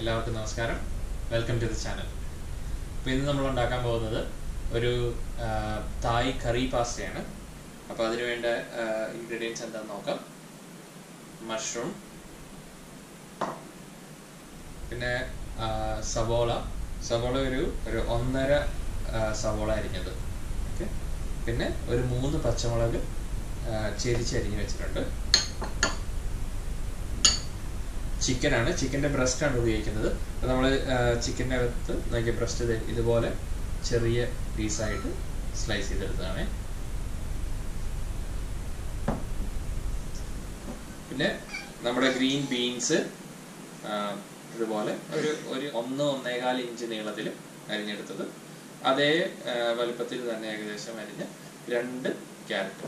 എല്ലാവർക്കും നമസ്കാരം welcome to the channel അപ്പോൾ ഇന്ന് നമ്മൾ ഉണ്ടാക്കാൻ പോകുന്നത് ഒരു ആ, തായ് കറി പാസ്റ്റയാണ് അപ്പോൾ അതിന് വേണ്ട ഇൻഗ്രീഡിയൻസ് എന്താണെന്ന് നോക്കാം മഷ്റൂം പിന്നെ ആ, സവോള സവോള ഒരു ഒരു ഒന്നര ആ, സവോള അരിഞ്ഞത് ഓക്കെ പിന്നെ ഒരു മൂന്ന് പച്ചമുളക് ആ, ചെരിച്ചരിഞ്ഞ് വെച്ചിട്ടുണ്ട് ചിക്കനാണ് ചിക്കൻ്റെ ബ്രസ്റ്റാണ് ഉപയോഗിക്കുന്നത് അപ്പോൾ നമ്മൾ ചിക്കൻ്റെ അകത്ത് നോക്കിയ ബ്രസ്റ്റ് ഇതുപോലെ ചെറിയ പീസായിട്ട് സ്ലൈസ് ചെയ്തെടുത്തതാണ് പിന്നെ നമ്മുടെ ഗ്രീൻ ബീൻസ് ഇതുപോലെ ഒരു ഒരു ഒന്ന് ഒന്നേകാൽ ഇഞ്ച് നീളത്തിൽ അരിഞ്ഞെടുത്തത് അതേ ആ, വലുപ്പത്തിൽ തന്നെ ഏകദേശം അരിഞ്ഞ രണ്ട് ക്യാരറ്റ്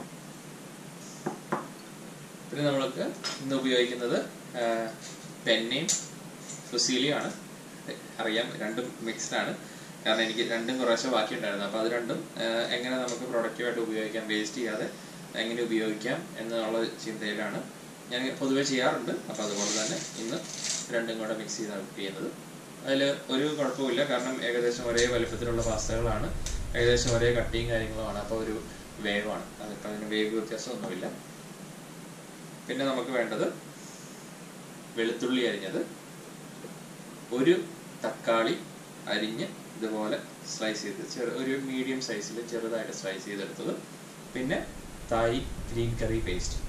പിന്നെ നമ്മൾക്ക് ഇന്ന് ഉപയോഗിക്കുന്നത് പെന്നയും ഫുസീലിയാണ് അറിയാം രണ്ടും മിക്സ്ഡ് ആണ് കാരണം എനിക്ക് രണ്ടും കുറേശ്ശെ ബാക്കിയുണ്ടായിരുന്നു അപ്പോൾ അത് രണ്ടും ആ, എങ്ങനെ നമുക്ക് പ്രൊഡക്റ്റീവായിട്ട് ഉപയോഗിക്കാം വേസ്റ്റ് ചെയ്യാതെ എങ്ങനെ ഉപയോഗിക്കാം എന്നുള്ള ചിന്തയിലാണ് ഞാൻ പൊതുവെ ചെയ്യാറുണ്ട് അപ്പോൾ അതുപോലെ തന്നെ ഇന്ന് രണ്ടും കൂടെ മിക്സ് ചെയ്താണ് കുക്ക് ചെയ്യുന്നത് അതിൽ ഒരു കുഴപ്പമില്ല കാരണം ഏകദേശം ഒരേ വലുപ്പത്തിലുള്ള പാസ്തകളാണ് ഏകദേശം ഒരേ കട്ടിയും കാര്യങ്ങളുമാണ് അപ്പോൾ ഒരു വേവാണ് അതിപ്പോൾ അതിന് വേവ് വ്യത്യാസമൊന്നുമില്ല പിന്നെ നമുക്ക് വേണ്ടത് വെളുത്തുള്ളി അരിഞ്ഞത് ഒരു തക്കാളി അരിഞ്ഞ് ഇതുപോലെ സ്ലൈസ് ചെയ്ത് ചെറു ഒരു മീഡിയം സൈസിൽ ചെറുതായിട്ട് സ്ലൈസ് ചെയ്തെടുത്തത് പിന്നെ തായ് ഗ്രീൻ കറി പേസ്റ്റ്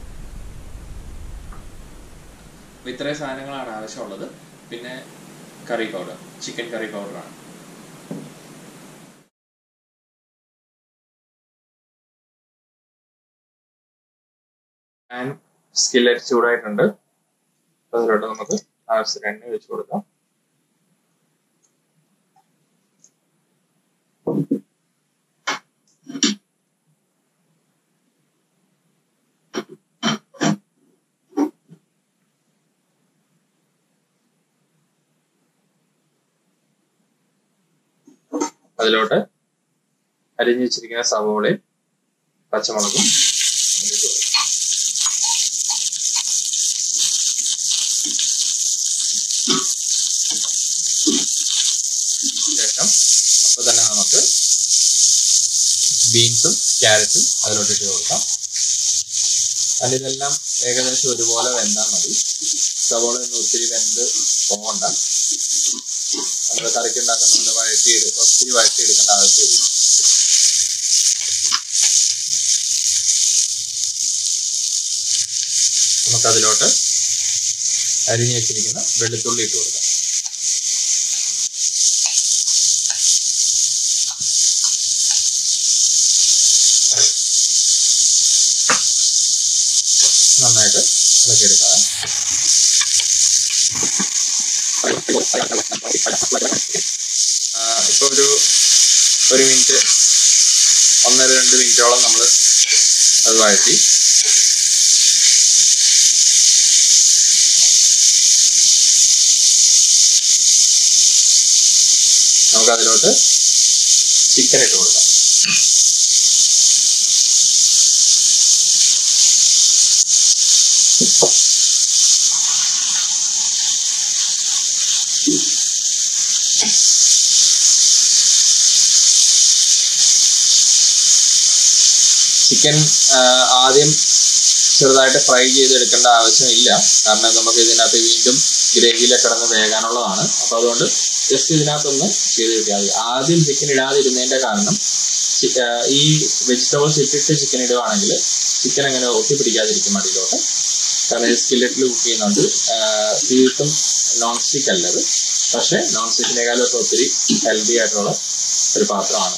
അപ്പോൾ ഇത്രയും സാധനങ്ങളാണ് ആവശ്യമുള്ളത് പിന്നെ കറി പൗഡർ ചിക്കൻ കറി പൗഡറാണ് പാൻ സ്കില്ലറ്റ് ചൂടായിട്ടുണ്ട് അപ്പോൾ അതിലോട്ട് നമുക്ക് ആവശ്യത്തിന് എണ്ണ ഒഴിച്ചു കൊടുക്കാം അതിലോട്ട് അരിഞ്ഞു വെച്ചിരിക്കുന്ന സവോളയും പച്ചമുളകും ഇട്ട് കൊടുക്കാം. ശേഷം അപ്പോൾ തന്നെ നമുക്ക് ബീൻസും ക്യാരറ്റും അതിലോട്ട് ഇട്ട് കൊടുക്കാം അതിലെല്ലാം ഏകദേശം ഒരുപോലെ വെന്താൽ മതി സവോള ഒന്നും ഒത്തിരി വെന്ത് പോകണ്ട നമ്മൾ കറിക്ക് ഉണ്ടാക്കുന്ന നമ്മൾ വഴറ്റി എടു- ഒത്തിരി വഴറ്റി എടുക്കേണ്ട ആവശ്യമില്ല നമുക്കതിലോട്ട് അരിഞ്ഞു വെച്ചിരിക്കുന്ന വെളുത്തുള്ളി ഇട്ട് കൊടുക്കാം നന്നായിട്ട് ഇളക്കിയെടുക്കാം ഇപ്പൊ ഒരു ഒരു മിനിറ്റ് ഒന്നര രണ്ട് മിനിറ്റോളം നമ്മൾ അത് വഴറ്റി നമുക്ക് അതിലോട്ട് ചിക്കൻ ഇട്ട് കൊടുക്കാം ചിക്കൻ ആദ്യം ചെറുതായിട്ട് ഫ്രൈ ചെയ്തെടുക്കേണ്ട ആവശ്യമില്ല കാരണം നമുക്ക് ഇതിനകത്ത് വീണ്ടും ഗ്രേവിയിലൊക്കെ കിടന്ന് വേകാനുള്ളതാണ് അപ്പൊ അതുകൊണ്ട് ജസ്റ്റ് ഇതിനകത്തൊന്ന് ചെയ്ത് കിട്ടിയാൽ മതി ആദ്യം ചിക്കൻ ഇടാതിരുന്നതിന്റെ കാരണം ചി- ആ, ഈ വെജിറ്റബിൾസ് ഇട്ടിട്ട് ചിക്കൻ ഇടുവാണെങ്കിൽ ചിക്കൻ അങ്ങനെ ഒട്ടിപ്പിടിക്കാതിരിക്കും അടിയിലോട്ട് കാരണം ഇത് സ്കില്ലറ്റിൽ കുക്ക് ചെയ്യുന്നുണ്ട് ആ, തീർത്തും നോൺ സ്റ്റിക്ക് അല്ലത് പക്ഷെ നോൺ സ്റ്റിക്കിനേക്കാളും ഒക്കെ ഒത്തിരി ഹെൽത്തി ആയിട്ടുള്ള ഒരു പാത്രമാണ്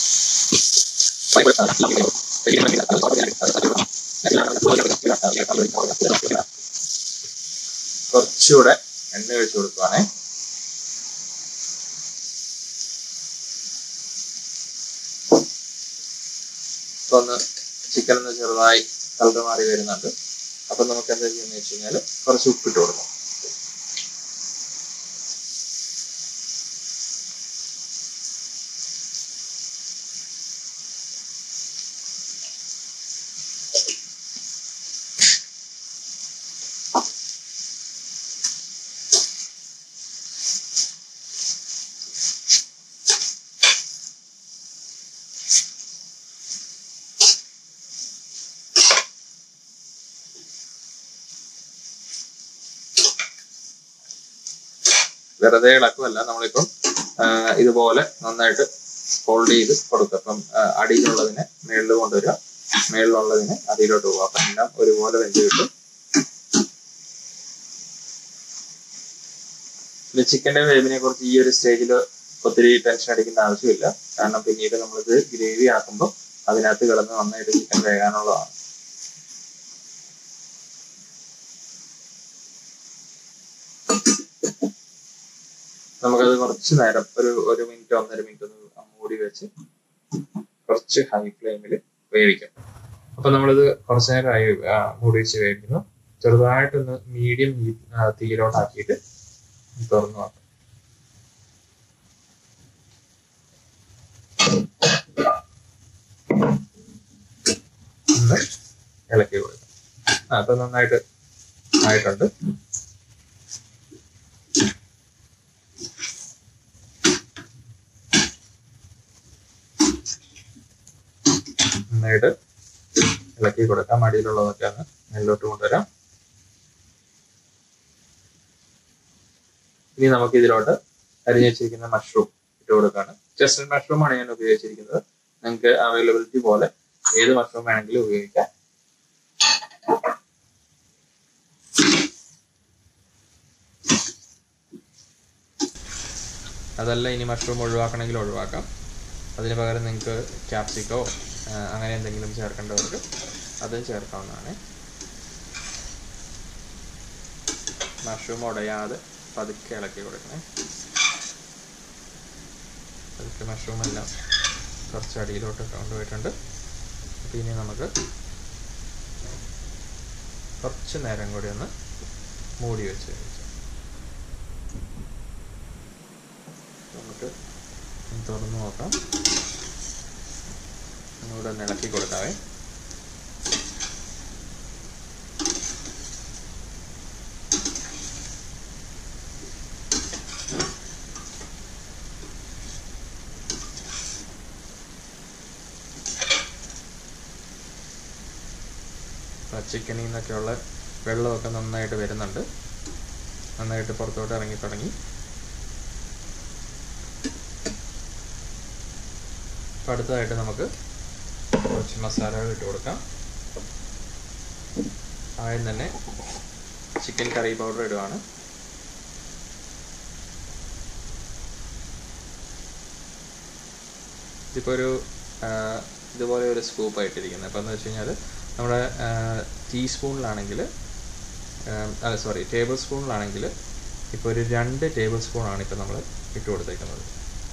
കുറച്ചുകൂടെ എണ്ണ ഒഴിച്ചു കൊടുക്കുവാണേ ഇപ്പൊ ഒന്ന് ചിക്കൻ ഒന്ന് ചെറുതായി കളർ മാറി വരുന്നുണ്ട് അപ്പൊ നമുക്ക് എന്താ ചെയ്യുന്നത് വെച്ച് കഴിഞ്ഞാൽ കുറച്ച് ഉപ്പിട്ട് കൊടുക്കാം വെറുതെ ഇളക്കുമല്ല നമ്മളിപ്പം ആ, ഇതുപോലെ നന്നായിട്ട് ഫോൾഡ് ചെയ്ത് കൊടുക്കുക അപ്പം ആ, അടിയിലുള്ളതിനെ മേളിൽ കൊണ്ടുവരിക മേളിലുള്ളതിനെ അടിയിലോട്ട് പോകുക അപ്പം എല്ലാം ഒരുപോലെ വെന്ത് കിട്ടും പിന്നെ ചിക്കന്റെ വേവിനെ കുറിച്ച് ഈ ഒരു സ്റ്റേജിൽ ഒത്തിരി ടെൻഷൻ അടിക്കേണ്ട ആവശ്യമില്ല കാരണം പിന്നീട് നമ്മളിത് ഗ്രേവി ആക്കുമ്പോൾ അതിനകത്ത് കിടന്ന് നന്നായിട്ട് ചിക്കൻ വേകാനുള്ളതാണ് നമുക്കത് കുറച്ച് നേരം ഒരു ഒരു മിനിറ്റ് ഒന്നര മിനിറ്റ് ഒന്ന് മൂടി വെച്ച് കുറച്ച് ഹൈ ഫ്ലെയിമിൽ വേവിക്കാം അപ്പൊ നമ്മളിത് കുറച്ച് നേരമായി ആ, മൂടി വെച്ച് വേവിക്കുന്നു ചെറുതായിട്ടൊന്ന് മീഡിയം തീയിലോട്ടാക്കിയിട്ട് തുറന്നു നോക്കാം ഒന്ന് ഇളക്കി കൊടുക്കാം ആ അപ്പൊ നന്നായിട്ട് ആയിട്ടുണ്ട് നന്നായിട്ട് ഇളക്കി കൊടുക്കാം അടിയിലുള്ളതൊക്കെ ഒന്ന് മേലോട്ട് കൊണ്ടുവരാം ഇനി നമുക്ക് ഇതിലോട്ട് അരിഞ്ഞു വെച്ചിരിക്കുന്ന മഷ്റൂം ഇട്ട് കൊടുക്കാണ് ചെസ്റ്റൻ മഷ്റൂം ആണ് ഞാൻ ഉപയോഗിച്ചിരിക്കുന്നത് നിങ്ങൾക്ക് അവൈലബിലിറ്റി പോലെ ഏത് മഷ്റൂം വേണമെങ്കിലും ഉപയോഗിക്കാം അതല്ല ഇനി മഷ്റൂം ഒഴിവാക്കണമെങ്കിൽ ഒഴിവാക്കാം അതിന് പകരം നിങ്ങൾക്ക് ക്യാപ്സിക്കോ അങ്ങനെ എന്തെങ്കിലും ചേർക്കേണ്ടവർക്ക് അതും ചേർക്കാവുന്നതാണ് മഷ്റൂം ഉടയാതെ പതുക്കെ ഇളക്കി കൊടുക്കണേ പതുക്കെ മഷ്റൂം എല്ലാം കുറച്ച് അടിയിലോട്ട് കൊണ്ടുപോയിട്ടുണ്ട് അപ്പം ഇനി നമുക്ക് കുറച്ച് നേരം കൂടി ഒന്ന് മൂടി വെച്ച് കഴിക്കാം നമുക്ക് ഒന്ന് തുറന്ന് നോക്കാം ഒന്നുകൂടെ ഒന്ന് ഇളക്കി കൊടുക്കാവേ ചിക്കനിൽ നിന്നൊക്കെയുള്ള വെള്ളമൊക്കെ നന്നായിട്ട് വരുന്നുണ്ട് നന്നായിട്ട് പുറത്തോട്ട് ഇറങ്ങി തുടങ്ങി അപ്പം അടുത്തതായിട്ട് നമുക്ക് കുറച്ച് മസാലകൾ ഇട്ട് കൊടുക്കാം ആദ്യം തന്നെ ചിക്കൻ കറി പൗഡർ ഇടുവാണ് ഇതിപ്പോൾ ഒരു ആ, ഇതുപോലെ ഒരു സ്കൂപ്പ് ആയിട്ടിരിക്കുന്നത് അപ്പോൾ എന്ന് വെച്ച് കഴിഞ്ഞാൽ നമ്മുടെ ടീസ്പൂണിലാണെങ്കിൽ അല്ല സോറി ടേബിൾ സ്പൂണിലാണെങ്കിൽ ഇപ്പോൾ ഒരു രണ്ട് ടേബിൾ സ്പൂണാണ് ഇപ്പോൾ നമ്മൾ ഇട്ട് കൊടുത്തേക്കുന്നത്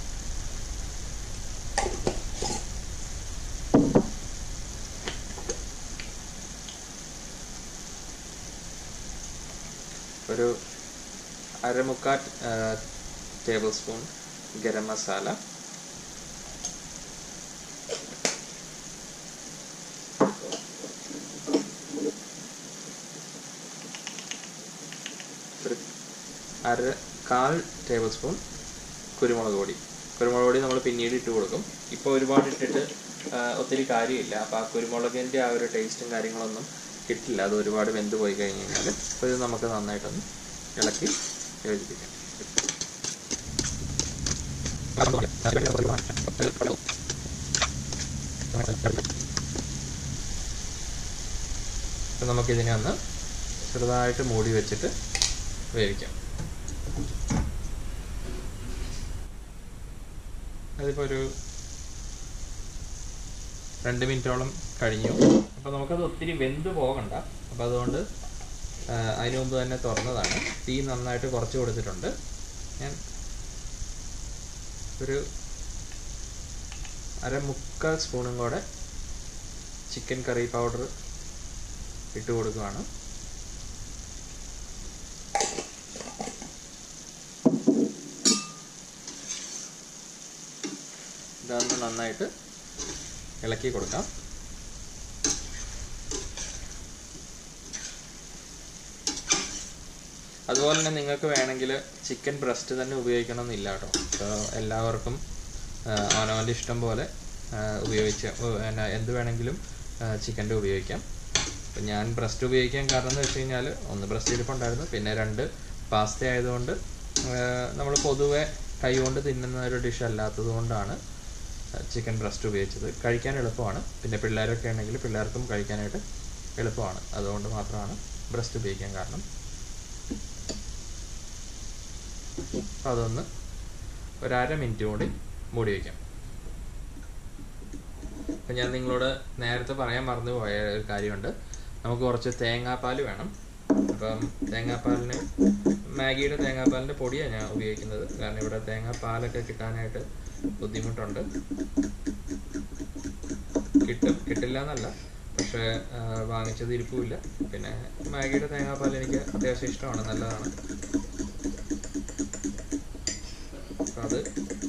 ഒരു അരമുക്കാൽ ടേബിൾ സ്പൂൺ ഗരം മസാല ഒരു അര കാൽ ടേബിൾ സ്പൂൺ കുരുമുളക് പൊടി കുരുമുളക് പൊടി നമ്മൾ പിന്നീട് ഇട്ട് കൊടുക്കും ഇപ്പോൾ ഒരുപാട് ഇട്ടിട്ട് ആ, ഒത്തിരി കാര്യമില്ല അപ്പോൾ ആ കുരുമുളകിൻ്റെ ആ ഒരു ടേസ്റ്റും കാര്യങ്ങളൊന്നും കിട്ടില്ല അത് ഒരുപാട് വെന്ത് പോയി കഴിഞ്ഞ് കഴിഞ്ഞാൽ അപ്പോൾ ഇത് നമുക്ക് നന്നായിട്ടൊന്ന് ഇളക്കി യോജിപ്പിക്കാം അപ്പം നമുക്കിതിനെ ഒന്ന് ചെറുതായിട്ട് മൂടി വെച്ചിട്ട് വേവിക്കാം അതിപ്പോൾ ഒരു രണ്ട് മിനിറ്റോളം കഴിഞ്ഞു അപ്പോൾ നമുക്കത് ഒത്തിരി വെന്ത് പോകണ്ട അപ്പോൾ അതുകൊണ്ട് ആ, അതിന് മുമ്പ് തന്നെ തുറന്നതാണ് തീ നന്നായിട്ട് കുറച്ച് കൊടുത്തിട്ടുണ്ട് ഞാൻ ഒരു അര മുക്കാൽ സ്പൂണും കൂടെ ചിക്കൻ കറി പൗഡർ ഇട്ട് കൊടുക്കുകയാണ് ഇതൊന്ന് നന്നായിട്ട് ഇളക്കി കൊടുക്കാം അതുപോലെ തന്നെ നിങ്ങൾക്ക് വേണമെങ്കിൽ ചിക്കൻ ബ്രസ്റ്റ് തന്നെ ഉപയോഗിക്കണം എന്നില്ല കേട്ടോ അപ്പോൾ എല്ലാവർക്കും ആ, അവനവൻ്റെ ഇഷ്ടം പോലെ ആ, ഉപയോഗിച്ച് ഉ, എന്നാ എന്ത് വേണമെങ്കിലും ചിക്കൻ്റെ ഉപയോഗിക്കാം അപ്പം ഞാൻ ബ്രസ്റ്റ് ഉപയോഗിക്കാൻ കാരണം എന്ന് വെച്ച് കഴിഞ്ഞാൽ ഒന്ന് ബ്രസ്റ്റ് ഇരിപ്പുണ്ടായിരുന്നു പിന്നെ രണ്ട് പാസ്ത ആയതുകൊണ്ട് നമ്മൾ പൊതുവെ കൈകൊണ്ട് തിന്നുന്ന ഒരു ഡിഷ് അല്ലാത്തത് കൊണ്ടാണ് ചിക്കൻ ബ്രസ്റ്റ് ഉപയോഗിച്ചത് കഴിക്കാൻ എളുപ്പമാണ് പിന്നെ പിള്ളേരൊക്കെ ഉണ്ടെങ്കിൽ പിള്ളേർക്കും കഴിക്കാനായിട്ട് എളുപ്പമാണ് അതുകൊണ്ട് മാത്രമാണ് ബ്രസ്റ്റ് ഉപയോഗിക്കാൻ കാരണം അപ്പോൾ അതൊന്ന് ഒരു അര മിനിറ്റ് കൂടി മൂടി വയ്ക്കാം അപ്പം ഞാൻ നിങ്ങളോട് നേരത്തെ പറയാൻ മറന്നു പോയ ഒരു കാര്യമുണ്ട് നമുക്ക് കുറച്ച് തേങ്ങാപ്പാൽ വേണം അപ്പം തേങ്ങാപ്പാലിന് മാഗിയുടെ തേങ്ങാപ്പാലിൻ്റെ പൊടിയാണ് ഞാൻ ഉപയോഗിക്കുന്നത് കാരണം ഇവിടെ തേങ്ങാപ്പാലൊക്കെ കിട്ടാനായിട്ട് ബുദ്ധിമുട്ടുണ്ട് കിട്ടും കിട്ടില്ല എന്നല്ല പക്ഷേ ആ, വാങ്ങിച്ചത് ഇരിപ്പുമില്ല പിന്നെ മാഗിയുടെ തേങ്ങാപ്പാൽ എനിക്ക് അത്യാവശ്യം ഇഷ്ടമാണ് നല്ലതാണ് അപ്പം അത്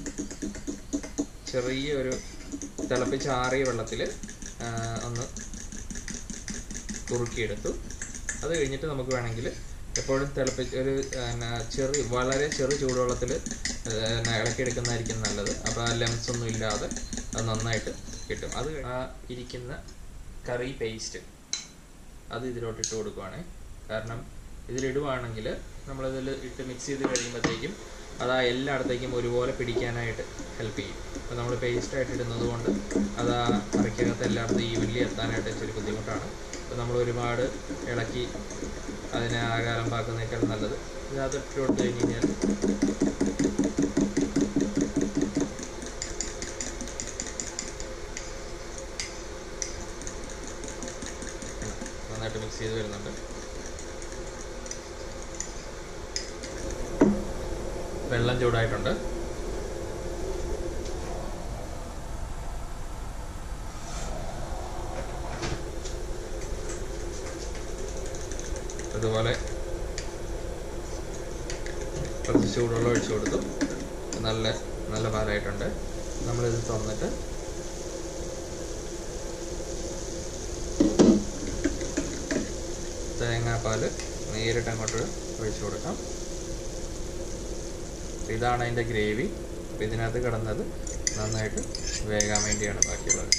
ചെറിയ ഒരു തിളപ്പിച്ചാറിയ വെള്ളത്തിൽ ഒന്ന് കുറുക്കിയെടുത്തു അത് കഴിഞ്ഞിട്ട് നമുക്ക് വേണമെങ്കിൽ എപ്പോഴും തിളപ്പിച്ച് ഒരു എന്നാ ചെറു വളരെ ചെറു ചൂടുവെള്ളത്തിൽ ഇളക്കിയെടുക്കുന്നതായിരിക്കും നല്ലത് അപ്പോൾ ആ ലെംസ് ഒന്നും ഇല്ലാതെ അത് നന്നായിട്ട് കിട്ടും അത് ആ ഇരിക്കുന്ന കറി പേസ്റ്റ് അത് ഇതിലോട്ട് ഇട്ട് കൊടുക്കുവാണേ കാരണം ഇതിലിടുവാണെങ്കിൽ നമ്മളിതിൽ ഇട്ട് മിക്സ് ചെയ്ത് കഴിയുമ്പോഴത്തേക്കും അത് ആ എല്ലായിടത്തേക്കും ഒരുപോലെ പിടിക്കാനായിട്ട് ഹെൽപ്പ് ചെയ്യും അപ്പോൾ നമ്മൾ പേസ്റ്റ് ആയിട്ട് ഇടുന്നത് കൊണ്ട് അത് ആ കറിക്കകത്ത് എല്ലായിടത്തും ഈവൻലി എത്താനായിട്ട് ഇച്ചിരി ബുദ്ധിമുട്ടാണ് അപ്പോൾ നമ്മൾ ഒരുപാട് ഇളക്കി അതിനെ ആകാലമ്പാക്കുന്നേക്കാൾ നല്ലത് ഇതിനകത്ത് ഇട്ട് കൊടുത്തു കഴിഞ്ഞ് കഴിഞ്ഞാൽ നന്നായിട്ട് മിക്സ് ചെയ്ത് വരുന്നുണ്ട് വെള്ളം ചൂടായിട്ടുണ്ട് അതുപോലെ കുറച്ച് ചൂടുവെള്ളം ഒഴിച്ചു കൊടുത്തു നല്ല നല്ല പാലായിട്ടുണ്ട് നമ്മളിത് തുറന്നിട്ട് തേങ്ങാപ്പാൽ നേരിട്ട് അങ്ങോട്ട് ഒഴിച്ചു കൊടുക്കാം ഇതാണ് അതിൻ്റെ ഗ്രേവി അപ്പോൾ ഇതിനകത്ത് കിടന്നത് നന്നായിട്ട് വേകാൻ വേണ്ടിയാണ് ബാക്കിയുള്ളത്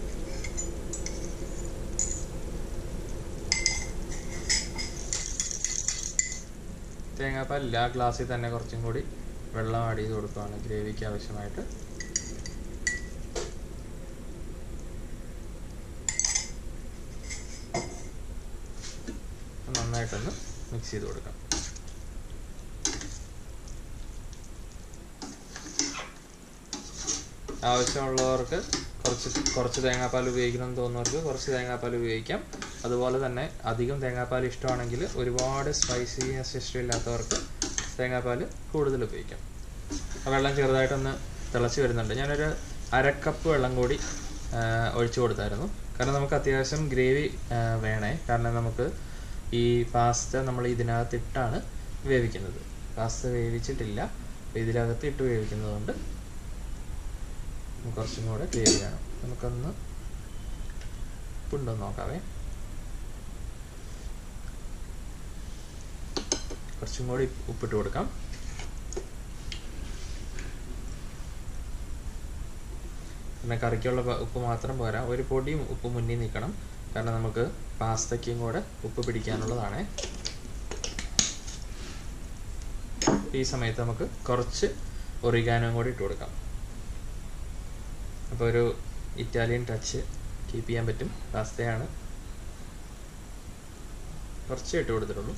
തേങ്ങാപ്പാലില്ല ആ ഗ്ലാസ്സിൽ തന്നെ കുറച്ചും കൂടി വെള്ളം ആഡ് ചെയ്ത് കൊടുക്കുകയാണ് ഗ്രേവിക്ക് ആവശ്യമായിട്ട് നന്നായിട്ടൊന്ന് മിക്സ് ചെയ്ത് കൊടുക്കാം ആവശ്യമുള്ളവർക്ക് കുറച്ച് കുറച്ച് തേങ്ങാപ്പാൽ ഉപയോഗിക്കണം എന്ന് തോന്നുന്നവർക്ക് കുറച്ച് തേങ്ങാപ്പാൽ ഉപയോഗിക്കാം അതുപോലെ തന്നെ അധികം തേങ്ങാപ്പാൽ ഇഷ്ടമാണെങ്കിൽ ഒരുപാട് സ്പൈസിനെസ് ഇഷ്ടമില്ലാത്തവർക്ക് തേങ്ങാപ്പാൽ കൂടുതൽ ഉപയോഗിക്കാം ആ വെള്ളം ചെറുതായിട്ടൊന്ന് തിളച്ച് വരുന്നുണ്ട് ഞാനൊരു അരക്കപ്പ് വെള്ളം കൂടി ആ, ഒഴിച്ചു കൊടുത്തായിരുന്നു കാരണം നമുക്ക് അത്യാവശ്യം ഗ്രേവി വേണേ കാരണം നമുക്ക് ഈ പാസ്ത നമ്മൾ ഇതിനകത്തിട്ടാണ് വേവിക്കുന്നത് പാസ്ത വേവിച്ചിട്ടില്ല അപ്പോൾ ഇതിനകത്ത് ഇട്ട് വേവിക്കുന്നതുകൊണ്ട് കുറച്ചും കൂടെ ഗ്രേവി വേണം നമുക്കൊന്ന് ഉണ്ടോ നോക്കാവേ കുറച്ചും കൂടി ഉപ്പിട്ട് കൊടുക്കാം പിന്നെ കറിക്കുള്ള പ- ഉപ്പ് മാത്രം പോരാ ഒരു പൊടിയും ഉപ്പ് മുന്നിൽ നിൽക്കണം കാരണം നമുക്ക് പാസ്തയ്ക്കും കൂടെ ഉപ്പ് പിടിക്കാനുള്ളതാണ് ഈ സമയത്ത് നമുക്ക് കുറച്ച് ഒറിഗാനോ കൂടി ഇട്ട് കൊടുക്കാം അപ്പോൾ ഒരു ഇറ്റാലിയൻ ടച്ച് കീപ്പ് ചെയ്യാൻ പറ്റും പാസ്തയാണ് കുറച്ചേ ഇട്ട് കൊടുത്തിട്ടുള്ളൂ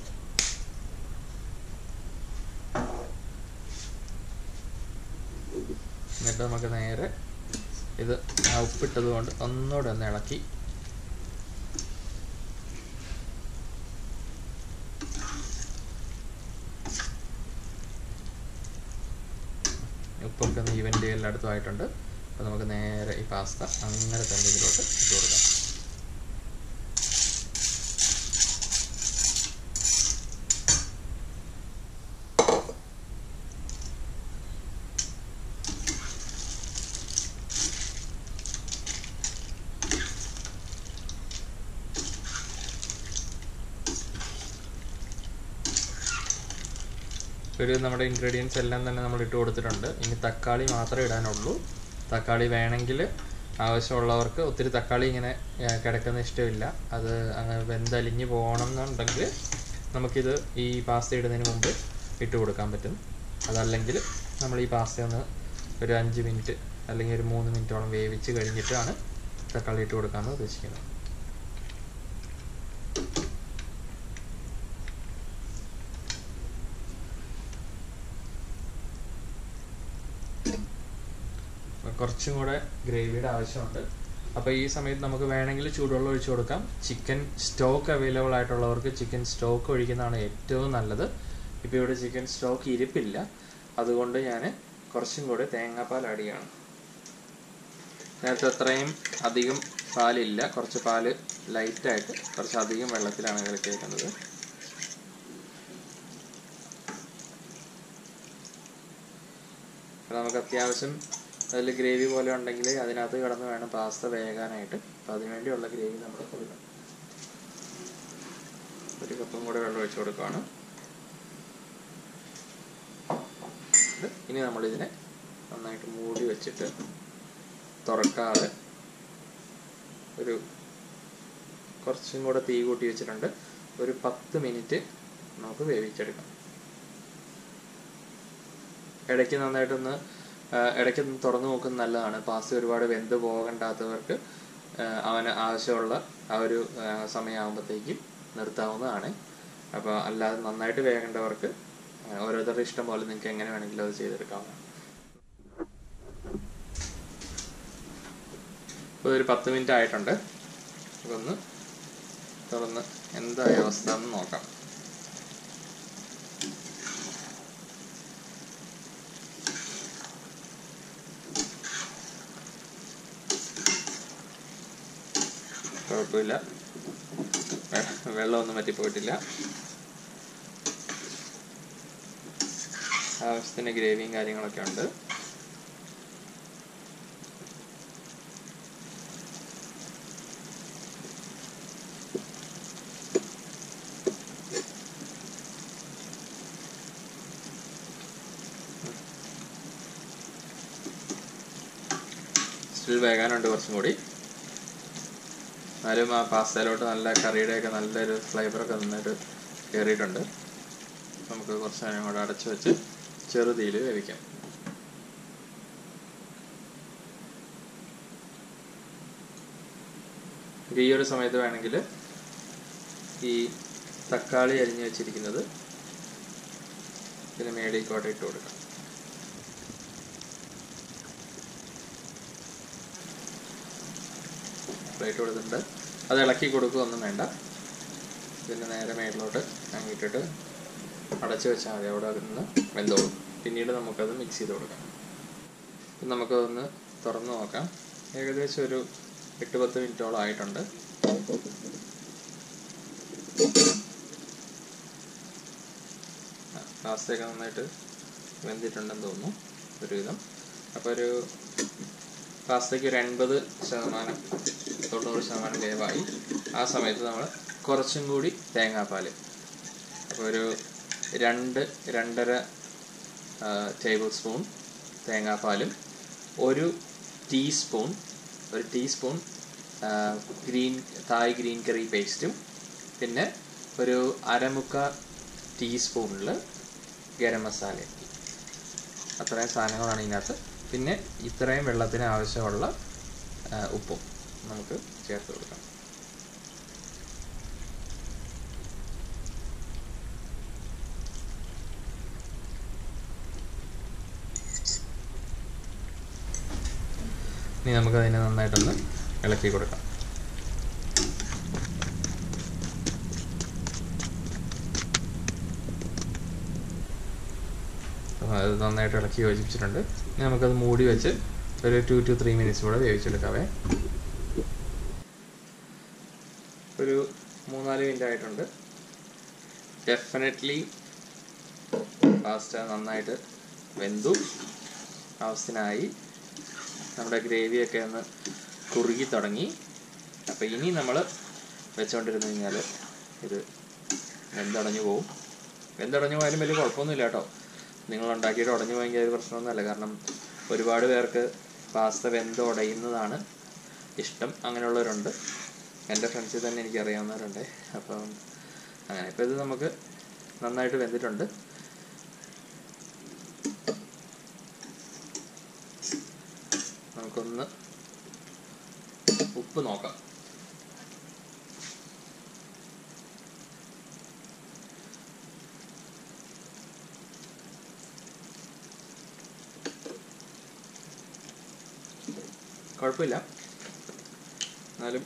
എന്നിട്ട് നമുക്ക് നേരെ ഇത് ആ ഉപ്പിട്ടത് കൊണ്ട് ഒന്നുകൂടെ ഒന്ന് ഇളക്കി ഉപ്പൊക്കെ ഒന്ന് ഈവൻ്റ് എല്ലായിടത്തും ആയിട്ടുണ്ട് അപ്പോൾ നമുക്ക് നേരെ ഈ പാസ്ത അങ്ങനെ തന്നെ ഇതിലോട്ട് ഇട്ട് കൊടുക്കാം ഒരു നമ്മുടെ ഇൻഗ്രീഡിയൻസ് എല്ലാം തന്നെ നമ്മൾ ഇട്ട് കൊടുത്തിട്ടുണ്ട് ഇനി തക്കാളി മാത്രമേ ഇടാനുള്ളൂ തക്കാളി വേണമെങ്കിൽ ആവശ്യമുള്ളവർക്ക് ഒത്തിരി തക്കാളി ഇങ്ങനെ ആ, കിടക്കുന്ന ഇഷ്ടമില്ല അത് അങ്ങ് വെന്തലിഞ്ഞ് പോകണം എന്നുണ്ടെങ്കിൽ നമുക്കിത് ഈ പാസ്ത ഇടുന്നതിന് മുമ്പ് ഇട്ട് കൊടുക്കാൻ പറ്റും അതല്ലെങ്കിൽ നമ്മൾ ഈ പാസ്ത ഒന്ന് ഒരു അഞ്ച് മിനിറ്റ് അല്ലെങ്കിൽ ഒരു മൂന്ന് മിനിറ്റോളം വേവിച്ച് കഴിഞ്ഞിട്ടാണ് തക്കാളി ഇട്ട് കൊടുക്കാമെന്ന് ഉദ്ദേശിക്കുന്നത് കുറച്ചും കൂടെ ഗ്രേവിയുടെ ആവശ്യമുണ്ട് അപ്പോൾ ഈ സമയത്ത് നമുക്ക് വേണമെങ്കിൽ ചൂടുവെള്ളം ഒഴിച്ചു കൊടുക്കാം ചിക്കൻ സ്റ്റോക്ക് അവൈലബിൾ ആയിട്ടുള്ളവർക്ക് ചിക്കൻ സ്റ്റോക്ക് ഒഴിക്കുന്നതാണ് ഏറ്റവും നല്ലത് ഇപ്പോൾ ഇവിടെ ചിക്കൻ സ്റ്റോക്ക് ഇരിപ്പില്ല അതുകൊണ്ട് ഞാൻ കുറച്ചും കൂടെ തേങ്ങാപ്പാൽ ആഡ് ചെയ്യണം നേരത്തെ അത്രയും അധികം പാലില്ല കുറച്ച് പാല് ലൈറ്റായിട്ട് കുറച്ച് അധികം വെള്ളത്തിലാണ് കലക്കിയേക്കുന്നത് നമുക്ക് അത്യാവശ്യം അതിൽ ഗ്രേവി പോലെ ഉണ്ടെങ്കിൽ അതിനകത്ത് കിടന്ന് വേണം പാസ്ത വേകാനായിട്ട് അപ്പം അതിനുവേണ്ടിയുള്ള ഗ്രേവി നമ്മൾ കൊടുക്കണം ഒരു കപ്പും കൂടെ വെള്ളം ഒഴിച്ചു കൊടുക്കുകയാണ് ഇനി നമ്മളിതിനെ നന്നായിട്ട് മൂടി വെച്ചിട്ട് തുറക്കാതെ ഒരു കുറച്ചും കൂടെ തീ കൂട്ടി വെച്ചിട്ടുണ്ട് ഒരു പത്ത് മിനിറ്റ് നമുക്ക് വേവിച്ചെടുക്കാം ഇടയ്ക്ക് നന്നായിട്ടൊന്ന് ഇടയ്ക്ക് തുറന്നു നോക്കുന്നത് നല്ലതാണ് പാസ്ത ഒരുപാട് വെന്ത് പോകണ്ടാത്തവർക്ക് അവന് ആവശ്യമുള്ള ആ ഒരു സമയമാകുമ്പോഴത്തേക്കും നിർത്താവുന്നതാണ് അപ്പോൾ അല്ലാതെ നന്നായിട്ട് വേകേണ്ടവർക്ക് ഓരോരുത്തരുടെ ഇഷ്ടം പോലെ നിങ്ങൾക്ക് എങ്ങനെ വേണമെങ്കിലും അത് ചെയ്തെടുക്കാവുന്നതാണ് ഇപ്പോൾ ഒരു പത്ത് മിനിറ്റ് ആയിട്ടുണ്ട് ഒന്ന് തുറന്ന് എന്തായ അവസ്ഥ എന്ന് നോക്കാം കുഴപ്പമില്ല വെള്ളമൊന്നും പറ്റിപ്പോയിട്ടില്ല ആവശ്യത്തിന് ഗ്രേവിയും കാര്യങ്ങളൊക്കെ ഉണ്ട് സ്റ്റിൽ വേകാനുണ്ട് കുറച്ചും കൂടി എന്നാലും ആ പാസ്തയിലോട്ട് നല്ല കറിയുടെയൊക്കെ നല്ലൊരു ഫ്ലേവറൊക്കെ നന്നായിട്ട് കയറിയിട്ടുണ്ട് നമുക്ക് കുറച്ച് നേരം കൂടെ അടച്ചു വെച്ച് ചെറുതീയിൽ വേവിക്കാം ഈ ഒരു സമയത്ത് വേണമെങ്കിൽ ഈ തക്കാളി അരിഞ്ഞു വെച്ചിരിക്കുന്നത് ഇതിന് മേടിക്കോട്ടെ ഇട്ട് കൊടുക്കാം പ്ലേറ്റ് കൊടുത്തിട്ടുണ്ട് അത് ഇളക്കി കൊടുക്കുകയൊന്നും വേണ്ട പിന്നെ നേരെ മേളിലോട്ട് അങ്ങിട്ടിട്ട് അടച്ചു വെച്ചാൽ മതി അവിടെ നിന്ന് വെന്തോളും പിന്നീട് നമുക്കത് മിക്സ് ചെയ്ത് കൊടുക്കാം ഇപ്പം നമുക്കതൊന്ന് തുറന്ന് നോക്കാം ഏകദേശം ഒരു എട്ട് പത്ത് മിനിറ്റോളം ആയിട്ടുണ്ട് പാസ്തയൊക്കെ നന്നായിട്ട് വെന്തിട്ടുണ്ടെന്ന് തോന്നുന്നു ഒരുവിധം അപ്പോൾ ഒരു പാസ്തയ്ക്ക് ഒരു എൺപത് ശതമാനം തൊണ്ണൂറ് ശതമാനം വേവായി ആ സമയത്ത് നമ്മൾ കുറച്ചും കൂടി തേങ്ങാപ്പാൽ അപ്പോൾ ഒരു രണ്ട് രണ്ടര ടേബിൾ സ്പൂൺ തേങ്ങാപ്പാലും ഒരു ടീസ്പൂൺ ഒരു teaspoon green Thai green curry പേസ്റ്റും പിന്നെ ഒരു അരമുക്ക ടീസ്പൂണിൽ ഗരം മസാല അത്രയും സാധനങ്ങളാണ് ഇതിനകത്ത് പിന്നെ ഇത്രയും വെള്ളത്തിന് ആവശ്യമുള്ള ഉപ്പും നമുക്ക് ചേർത്ത് കൊടുക്കാം ഇനി നമുക്ക് അതിനെ നന്നായിട്ടൊന്ന് ഇളക്കി കൊടുക്കാം അത് നന്നായിട്ട് ഇളക്കി യോജിപ്പിച്ചിട്ടുണ്ട് ഇനി നമുക്കത് മൂടി വെച്ച് ഒരു ടു ടു ത്രീ മിനിറ്റ്സ് കൂടെ വേവിച്ചെടുക്കാവേ ഒരു മൂന്നാല് മിനിറ്റ് ആയിട്ടുണ്ട് ഡെഫിനറ്റ്ലി പാസ്ത നന്നായിട്ട് വെന്തു ആവശ്യത്തിനായി നമ്മുടെ ഗ്രേവിയൊക്കെ ഒന്ന് കുറുകി തുടങ്ങി അപ്പോൾ ഇനി നമ്മൾ വെച്ചുകൊണ്ടിരുന്നു കഴിഞ്ഞാൽ ഇത് വെന്തടഞ്ഞു പോവും വെന്തടഞ്ഞു പോയാലും വലിയ കുഴപ്പമൊന്നുമില്ല കേട്ടോ നിങ്ങൾ ഉണ്ടാക്കിയിട്ട് ഉടഞ്ഞു പോയെങ്കിൽ അത് പ്രശ്നമൊന്നുമല്ല കാരണം ഒരുപാട് പേർക്ക് പാസ്ത വെന്ത് ഉടയുന്നതാണ് ഇഷ്ടം അങ്ങനെയുള്ളവരുണ്ട് എൻ്റെ ഫ്രണ്ട്സിൽ തന്നെ എനിക്ക് അറിയാവുന്നവരുണ്ട് അപ്പം അങ്ങനെ ഇപ്പോൾ ഇത് നമുക്ക് നന്നായിട്ട് വെന്തിട്ടുണ്ട് നമുക്കൊന്ന് ഉപ്പ് നോക്കാം കുഴപ്പമില്ല എന്നാലും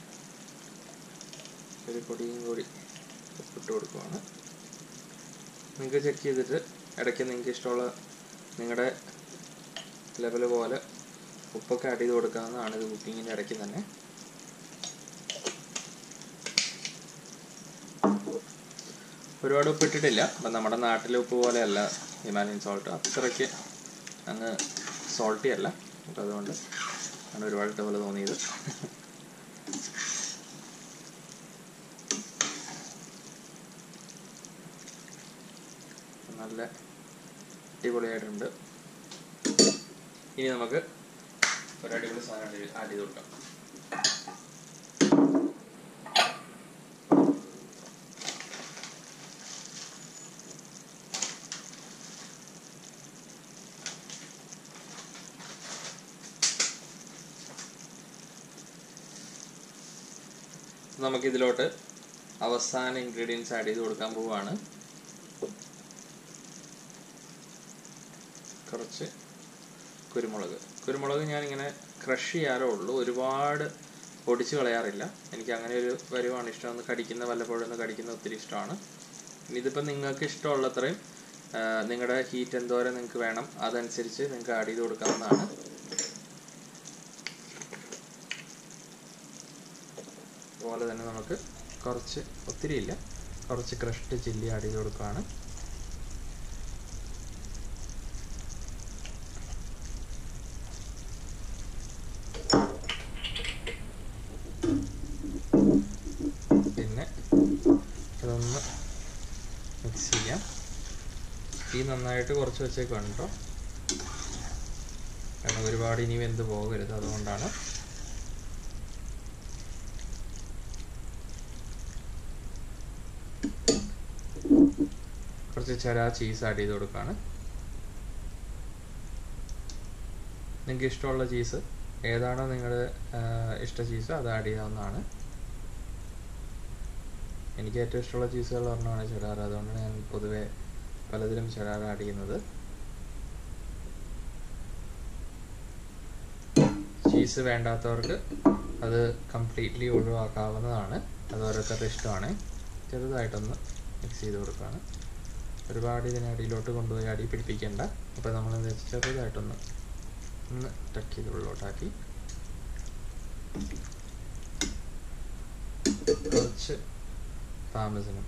ഒരു പൊടിയും കൂടി ഉപ്പിട്ട് കൊടുക്കുവാണ് നിങ്ങൾക്ക് ചെക്ക് ചെയ്തിട്ട് ഇടയ്ക്ക് നിങ്ങൾക്ക് ഇഷ്ടമുള്ള നിങ്ങളുടെ ലെവൽ പോലെ ഉപ്പൊക്കെ ആഡ് ചെയ്ത് കൊടുക്കാവുന്നതാണ് ഇത് കുക്കിങ്ങിൻ്റെ ഇടയ്ക്ക് തന്നെ ഒരുപാട് ഉപ്പ് ഇട്ടിട്ടില്ല അപ്പം നമ്മുടെ നാട്ടിലെ ഉപ്പ് പോലെയല്ല ഹിമാലയൻ സോൾട്ട് അത്രയ്ക്ക് അങ്ങ് സോൾട്ടി അല്ല അപ്പം അതുകൊണ്ട് ആണ് ഒരുപാട് ഇട്ട പോലെ തോന്നിയത് നല്ല അടിപൊളിയായിട്ടുണ്ട് ഇനി നമുക്ക് ഒരു അടിപൊളി സാധനം ആഡ് ചെയ്ത് കൊടുക്കാം നമുക്ക് ഇതിലോട്ട് അവസാന ഇൻഗ്രീഡിയൻസ് ആഡ് ചെയ്ത് കൊടുക്കാൻ പോവുകയാണ് കുറച്ച് കുരുമുളക് കുരുമുളക് ഞാനിങ്ങനെ ക്രഷ് ചെയ്യാറേ ഉള്ളൂ ഒരുപാട് പൊടിച്ച് കളയാറില്ല എനിക്ക് അങ്ങനെ ഒരു വരുവാണ് ഇഷ്ടം ഒന്ന് കടിക്കുന്ന വല്ലപ്പോഴും ഒന്ന് കടിക്കുന്ന ഒത്തിരി ഇഷ്ടമാണ് ഇതിപ്പോൾ നിങ്ങൾക്ക് ഇഷ്ടമുള്ളത്രയും നിങ്ങളുടെ ഹീറ്റ് എന്തോരം നിങ്ങൾക്ക് വേണം അതനുസരിച്ച് നിങ്ങൾക്ക് ആഡ് ചെയ്ത് കൊടുക്കാവുന്നതാണ് അതുപോലെ തന്നെ നമുക്ക് കുറച്ച് ഒത്തിരി ഇല്ല കുറച്ച് ക്രഷ്ഡ് ചില്ലി ആഡ് ചെയ്ത് കൊടുക്കുകയാണ് പിന്നെ ഇതൊന്ന് മിക്സ് ചെയ്യാം തീ നന്നായിട്ട് കുറച്ച് വെച്ചേക്കാണ് കേട്ടോ കാരണം ഒരുപാട് ഇനി വെന്ത് പോകരുത് അതുകൊണ്ടാണ് കുറച്ച് ചെറാ ചീസ് ആഡ് ചെയ്ത് കൊടുക്കുകയാണ് നിങ്ങൾക്ക് ഇഷ്ടമുള്ള ചീസ് ഏതാണോ നിങ്ങളുടെ ഇഷ്ട ചീസ് അത് ആഡ് ചെയ്യാവുന്നതാണ് എനിക്ക് ഏറ്റവും ഇഷ്ടമുള്ള ചീസുകൾ ഒരെണ്ണമാണ് ചെറാർ അതുകൊണ്ടാണ് ഞാൻ പൊതുവെ പലതിലും ചെറാർ ആഡ് ചെയ്യുന്നത് ചീസ് വേണ്ടാത്തവർക്ക് അത് കംപ്ലീറ്റ്ലി ഒഴിവാക്കാവുന്നതാണ് അത് ഓരോരുത്തരുടെ ഇഷ്ടമാണ് ചെറുതായിട്ടൊന്ന് മിക്സ് ചെയ്ത് കൊടുക്കുകയാണ് ഒരുപാട് ഇതിനെ അടിയിലോട്ട് കൊണ്ടുപോയി അടി പിടിപ്പിക്കേണ്ട അപ്പോൾ നമ്മൾ എന്താ വെച്ചാൽ ചെറുതായിട്ടൊന്ന് ഒന്ന് ടക്ക് ചെയ്ത് ഉള്ളിലോട്ടാക്കി കുറച്ച് പാമസിനും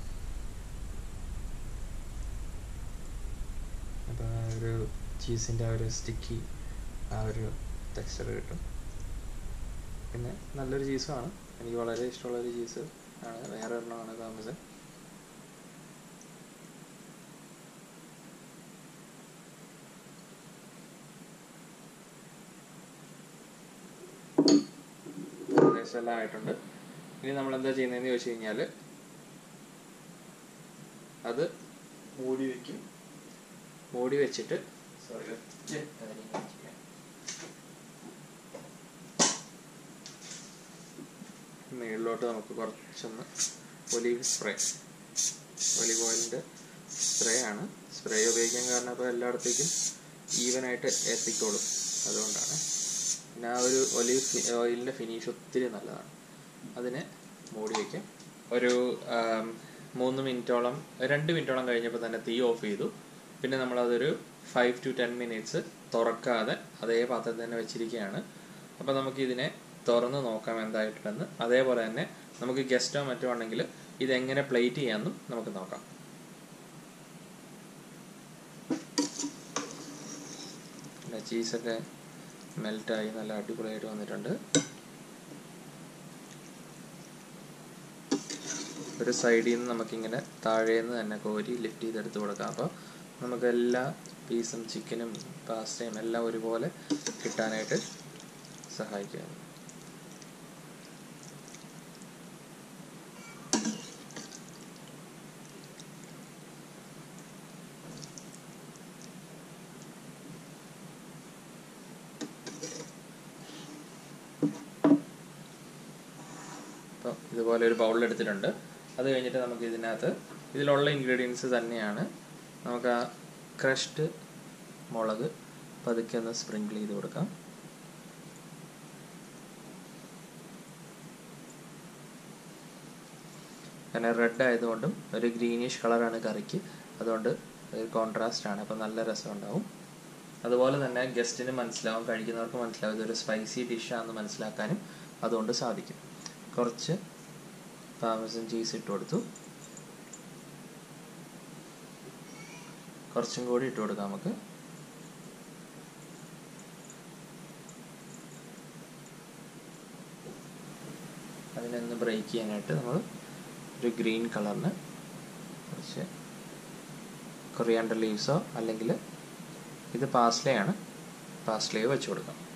അപ്പോൾ ഒരു ചീസിൻ്റെ ആ ഒരു സ്റ്റിക്കി ആ ഒരു ടെക്സ്ചർ കിട്ടും പിന്നെ നല്ലൊരു ചീസുമാണ് എനിക്ക് വളരെ ഇഷ്ടമുള്ളൊരു ചീസ് ആണ് വേറെ ഒരെണ്ണമാണ് പാമസൻ ഏകദേശം എല്ലാം ആയിട്ടുണ്ട് ഇനി നമ്മൾ എന്താ ചെയ്യുന്നതെന്ന് ചോദിച്ചു കഴിഞ്ഞാൽ അത് മൂടി വെക്കും മൂടി വെച്ചിട്ട് സോറി മുകളിലോട്ട് നമുക്ക് കുറച്ചൊന്ന് ഒലീവ് സ്പ്രേ ഒലീവ് ഓയിലിൻ്റെ സ്പ്രേ ആണ് സ്പ്രേ ഉപയോഗിക്കാൻ കാരണം അപ്പോൾ എല്ലായിടത്തേക്കും ഈവനായിട്ട് എത്തിക്കോളും അതുകൊണ്ടാണ് പിന്നെ ആ ഒരു ഒലീവ് ഓയിലിൻ്റെ ഫിനിഷ് ഒത്തിരി നല്ലതാണ് അതിനെ മൂടി വയ്ക്കാം ഒരു മൂന്ന് മിനിറ്റോളം രണ്ട് മിനിറ്റോളം കഴിഞ്ഞപ്പോൾ തന്നെ തീ ഓഫ് ചെയ്തു പിന്നെ നമ്മളതൊരു ഫൈവ് ടു ടെൻ മിനിറ്റ്സ് തുറക്കാതെ അതേ പാത്രത്തിൽ തന്നെ വെച്ചിരിക്കുകയാണ് അപ്പോൾ നമുക്കിതിനെ തുറന്ന് നോക്കാം എന്തായിട്ടുണ്ടെന്ന് അതേപോലെ തന്നെ നമുക്ക് ഗസ്റ്റോ മറ്റോ ഉണ്ടെങ്കിൽ ഇതെങ്ങനെ പ്ലേറ്റ് ചെയ്യാമെന്നും നമുക്ക് നോക്കാം ചീസൊക്കെ മെൽറ്റായി നല്ല അടിപൊളിയായിട്ട് വന്നിട്ടുണ്ട് ഒരു സൈഡിൽ നിന്ന് നമുക്കിങ്ങനെ താഴേന്ന് തന്നെ കോരി ലിഫ്റ്റ് ചെയ്തെടുത്ത് കൊടുക്കാം അപ്പോൾ നമുക്ക് എല്ലാ പീസും ചിക്കനും പാസ്റ്റയും എല്ലാം ഒരുപോലെ കിട്ടാനായിട്ട് സഹായിക്കും ഇതുപോലെ ഒരു ബൗളിൽ എടുത്തിട്ടുണ്ട് അത് കഴിഞ്ഞിട്ട് നമുക്ക് ഇതിനകത്ത് ഇതിലുള്ള ഇൻഗ്രീഡിയൻസ് തന്നെയാണ് നമുക്ക് ആ ക്രഷ്ഡ് മുളക് പതുക്കെ ഒന്ന് സ്പ്രിങ്കിൾ ചെയ്ത് കൊടുക്കാം കാരണം റെഡ് ആയതുകൊണ്ടും ഒരു ഗ്രീനിഷ് കളറാണ് കറിക്ക് അതുകൊണ്ട് ഒരു കോൺട്രാസ്റ്റ് ആണ് അപ്പോൾ നല്ല രസം ഉണ്ടാവും അതുപോലെ തന്നെ ഗസ്റ്റിന് മനസ്സിലാവും കഴിക്കുന്നവർക്ക് മനസ്സിലാവും ഇതൊരു സ്പൈസി ഡിഷാണെന്ന് മനസ്സിലാക്കാനും അതുകൊണ്ട് സാധിക്കും കുറച്ച് പാമസൻ ചീസ് ഇട്ട് കൊടുത്തു കുറച്ചും കൂടി ഇട്ട് കൊടുക്കാം നമുക്ക് അതിനൊന്ന് ബ്രേക്ക് ചെയ്യാനായിട്ട് നമ്മൾ ഒരു ഗ്രീൻ കളറിന് കുറച്ച് കൊറിയാണ്ടർ ലീവ്സോ അല്ലെങ്കിൽ ഇത് പാസ്ലയാണ് പാസ്ലയോ വെച്ച് കൊടുക്കാം